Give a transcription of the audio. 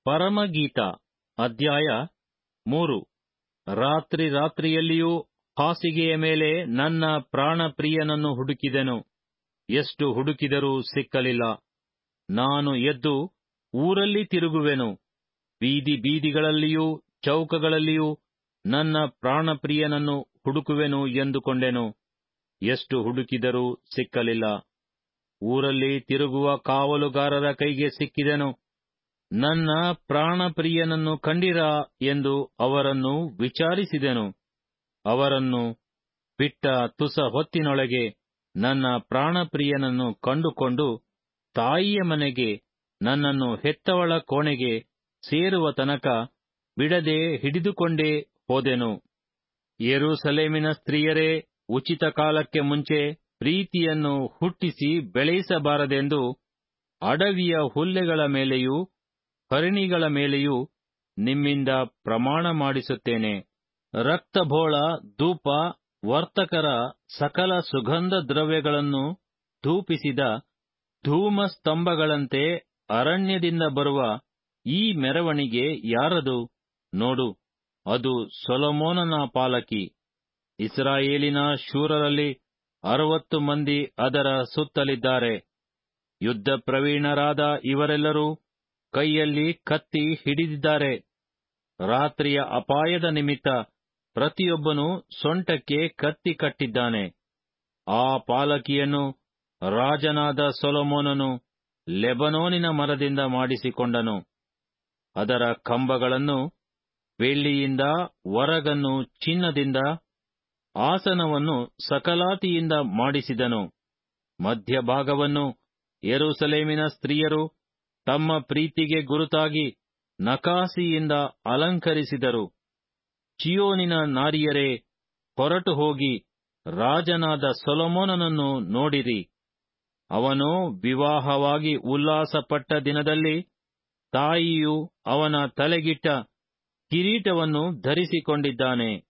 ಪರಮಗೀತ ಅಧ್ಯಾಯ ಮೂರು ರಾತ್ರಿ ರಾತ್ರಿಯಲ್ಲಿಯೂ ಹಾಸಿಗೆಯ ಮೇಲೆ ನನ್ನ ಪ್ರಾಣಪ್ರಿಯನನ್ನು ಹುಡುಕಿದೆನು ಎಷ್ಟು ಹುಡುಕಿದರೂ ಸಿಕ್ಕಲಿಲ್ಲ ನಾನು ಎದ್ದು ಊರಲ್ಲಿ ತಿರುಗುವೆನು ಬೀದಿ ಬೀದಿಗಳಲ್ಲಿಯೂ ಚೌಕಗಳಲ್ಲಿಯೂ ನನ್ನ ಪ್ರಾಣಪ್ರಿಯನನ್ನು ಹುಡುಕುವೆನು ಎಂದುಕೊಂಡೆನು ಎಷ್ಟು ಹುಡುಕಿದರೂ ಸಿಕ್ಕಲಿಲ್ಲ ಊರಲ್ಲಿ ತಿರುಗುವ ಕಾವಲುಗಾರರ ಕೈಗೆ ಸಿಕ್ಕಿದೆನು ನನ್ನ ಪ್ರಾಣಪ್ರಿಯನನ್ನು ಕಂಡಿರಾ ಎಂದು ಅವರನ್ನು ವಿಚಾರಿಸಿದೆನು ಅವರನ್ನು ಬಿಟ್ಟ ತುಸ ಹೊತ್ತಿನೊಳಗೆ ನನ್ನ ಪ್ರಾಣಪ್ರಿಯನನ್ನು ಕಂಡುಕೊಂಡು ತಾಯಿಯ ಮನೆಗೆ ನನ್ನನ್ನು ಹೆತ್ತವಳ ಕೋಣೆಗೆ ಸೇರುವ ತನಕ ಬಿಡದೆ ಹಿಡಿದುಕೊಂಡೇ ಹೋದೆನು ಯೆರೂಸಲೇಮಿನ ಸ್ತ್ರೀಯರೇ ಉಚಿತ ಕಾಲಕ್ಕೆ ಮುಂಚೆ ಪ್ರೀತಿಯನ್ನು ಹುಟ್ಟಿಸಿ ಬೆಳೆಸಬಾರದೆಂದು ಅಡವಿಯ ಹುಲ್ಲೆಗಳ ಮೇಲೆಯೂ ಹರಿಣಿಗಳ ಮೇಲೆಯೂ ನಿಮ್ಮಿಂದ ಪ್ರಮಾಣ ಮಾಡಿಸುತ್ತೇನೆ ರಕ್ತಬೋಳ ಧೂಪ ವರ್ತಕರ ಸಕಲ ಸುಗಂಧ ದ್ರವ್ಯಗಳನ್ನು ಧೂಪಿಸಿದ ಧೂಮಸ್ತಂಭಗಳಂತೆ ಅರಣ್ಯದಿಂದ ಬರುವ ಈ ಮೆರವಣಿಗೆ ಯಾರದು ನೋಡು ಅದು ಸೊಲೊಮೋನನ ಪಾಲಕಿ ಇಸ್ರಾಯೇಲಿನ ಶೂರರಲ್ಲಿ ಅರವತ್ತು ಮಂದಿ ಅದರ ಸುತ್ತಲಿದ್ದಾರೆ ಯುದ್ಧ ಪ್ರವೀಣರಾದ ಇವರೆಲ್ಲರೂ ಕೈಯಲ್ಲಿ ಕತ್ತಿ ಹಿಡಿದಿದ್ದಾರೆ ರಾತ್ರಿಯ ಅಪಾಯದ ನಿಮಿತ್ತ ಪ್ರತಿಯೊಬ್ಬನು ಸೊಂಟಕ್ಕೆ ಕತ್ತಿ ಕಟ್ಟಿದ್ದಾನೆ ಆ ಪಾಲಕಿಯನ್ನು ರಾಜನಾದ ಸೊಲೊಮೋನನು ಲೆಬನೋನಿನ ಮರದಿಂದ ಮಾಡಿಸಿಕೊಂಡನು ಅದರ ಕಂಬಗಳನ್ನು ಬೆಳ್ಳಿಯಿಂದ ಹೊರಗನ್ನು ಚಿನ್ನದಿಂದ ಆಸನವನ್ನು ಸಕಲಾತಿಯಿಂದ ಮಾಡಿಸಿದನು ಮಧ್ಯಭಾಗವನ್ನು ಯೆರೂಸಲೇಮಿನ ಸ್ತ್ರೀಯರು ತಮ್ಮ ಪ್ರೀತಿಗೆ ಗುರುತಾಗಿ ನಕಾಸಿಯಿಂದ ಅಲಂಕರಿಸಿದರು ಚಿಯೋನಿನ ನಾರಿಯರೇ ಹೊರಟು ಹೋಗಿ ರಾಜನಾದ ಸೊಲೊಮೋನನನ್ನು ನೋಡಿರಿ ಅವನು ವಿವಾಹವಾಗಿ ಉಲ್ಲಾಸಪಟ್ಟ ದಿನದಲ್ಲಿ ತಾಯಿಯು ಅವನ ತಲೆಗಿಟ್ಟ ಕಿರೀಟವನ್ನು ಧರಿಸಿಕೊಂಡಿದ್ದಾನೆ